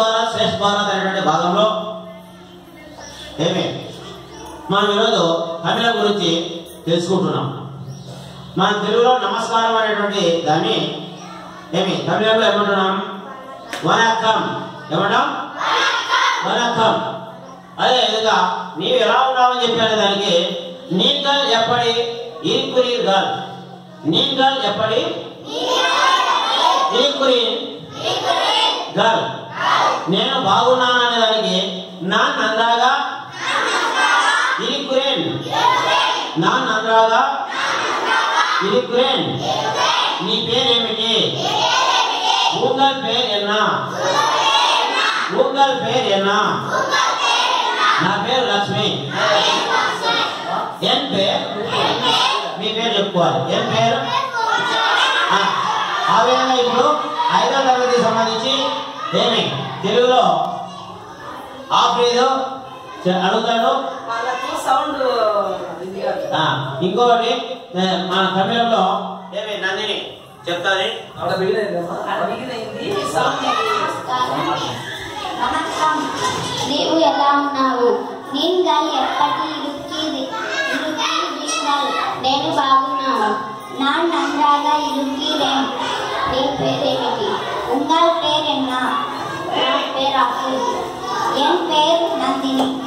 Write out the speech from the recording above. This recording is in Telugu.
భారత్ శ్రేష్ఠ భారత్ అనేటువంటి భాగంలో ఏమి మనం ఈరోజు తమిళం గురించి తెలుసుకుంటున్నాం మన తెలుగులో నమస్కారం అనేటువంటి దాన్ని ఏమి తమిళంలో ఏమంటున్నాం వనక్కం ఏమంటాం వనక్కం అదే విధంగా నీవు ఎలా ఉన్నావని చెప్పాను దానికి நீங்கள் எப்படி இருக்கிறீர்கள் நீங்கள் எப்படி இருக்கிறீர்கள் నేను బాగున్నాను అనే దానికి నా నందాగా இருக்கிறேன் நான் நன்றாக இருக்கிறேன் నీ పేరేమిటి உங்கள் பேர் என்ன உங்கள் பேர் என்ன నా పేరు లక్ష్మి ఎన్ పేరు మీ పేరు చెప్పుకోవాలి ఎన్ పేరు ఆ, ఆ విధంగా ఇప్పుడు ఐదో తరగతికి సంబంధించి ఏమి తెలుగులో ఆఫ్రీదు అడుగుతాడు వాళ్ళకి సౌండ్ ఇది కాదు. ఆ, ఇంకొకటి ఏ, మన తమిళంలో ఏమి నందిని చెప్తాది ఆడ మిగిలింది సౌండ్ வணக்கம் నీవు ఎలా ఉన్నావు நீங்கள் ఎప్పటి ఇరుక్కిది ఇరుక్కిదిங்கள் నేను బాగున్నాను நான் நன்றாக இருக்கிறேன் నీ పేరేమిటి உங்கள் பேர் என்ன నా పేరు అఫీజ్ ఎన్ పేరు నందిని